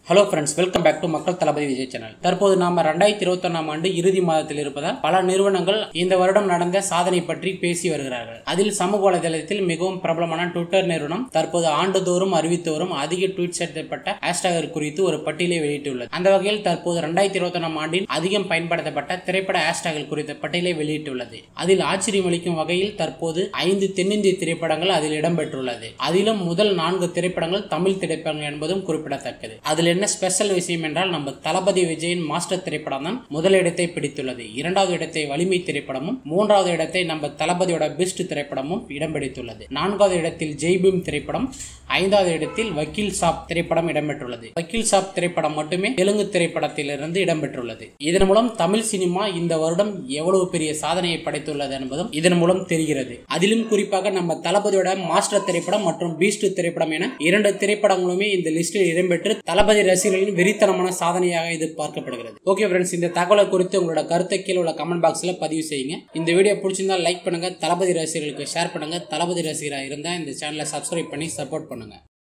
hello friends welcome back to மக்கள் Thalapathy Vijay channel தற்போது நாம ரெண்டாயிரத்தி இருபத்தொன்னாம் ஆண்டு இறுதி மாதத்தில் இருப்பதால் பல நிறுவனங்கள் இந்த வருடம் நடந்த சாதனை பற்றி பேசி வருகிறார்கள் அதில் சமூக வலைதளத்தில் மிகவும் பிரபலமான ட்விட்டர் நிறுவனம் தற்போது ஆண்டுதோறும் அறிவித்து வரும் அதிக ட்வீட் செய்யப்பட்ட ஹேஷ்டாகர் குறித்து ஒரு பட்டியலை வெளியிட்டுள்ளது அந்த வகையில் தற்போது ரெண்டாயிரத்தி இருபத்தொன்னாம் ஆண்டின் அதிகம் பயன்படுத்தப்பட்ட திரைப்பட ஹேஷ்டாகல் குறித்த பட்டியலை வெளியிட்டுள்ளது அதில் ஆச்சரியமளிக்கும் வகையில் தற்போது ஐந்து தென்னிந்திய திரைப்படங்கள் அதில் இடம்பெற்றுள்ளது அதிலும் முதல் நான்கு திரைப்படங்கள் தமிழ் திரைப்படங்கள் என்பதும் குறிப்பிடத்தக்கது அதில் என்ன ஸ்பெஷல் விஷயம் என்றால் நம்ம தளபதி விஜயின் மாஸ்டர் திரைப்படம் தான் முதலிடத்தை பிடித்துள்ளது இரண்டாவது இடத்தை வலிமை திரைப்படமும் மூன்றாவது இடத்தை நம்ம தளபதியோட பெஸ்ட் திரைப்படமும் இடம் பிடித்துள்ளது நான்காவது இடத்தில் ஜெய்பீம் திரைப்படம் ஐந்தாவது இடத்தில் வக்கீல் சாப் திரைப்படம் இடம்பெற்றுள்ளது வக்கீல் சாப் திரைப்படம் மட்டுமே தெலுங்கு திரைப்படத்திலிருந்து இடம்பெற்றுள்ளது இதன் மூலம் தமிழ் சினிமா இந்த வருடம் எவ்வளவு பெரிய சாதனையை படைத்துள்ளது என்பதும் இதன் மூலம் தெரிகிறது அதிலும் குறிப்பாக நம்ம தளபதியோட மாஸ்டர் திரைப்படம் மற்றும் பீஸ்ட் திரைப்படம் என இரண்டு திரைப்படங்களுமே இந்த லிஸ்டில் இடம்பெற்று தளபதி ரசிகர்களின் வெறித்தனமான சாதனையாக இது பார்க்கப்படுகிறது ஓகே ஃப்ரெண்ட்ஸ் இந்த தகவலை குறித்து உங்களோட கருத்தை கீழே உள்ள கமெண்ட் பாக்ஸில் பதிவு செய்யுங்க இந்த வீடியோ பிடிச்சிருந்தா லைக் பண்ணுங்க தளபதி ரசிகர்களுக்கு ஷேர் பண்ணுங்க தளபதி ரசிகராக இருந்தால் இந்த சேனலை சப்ஸ்கிரைப் பண்ணி சப்போர்ட் பண்ணுங்க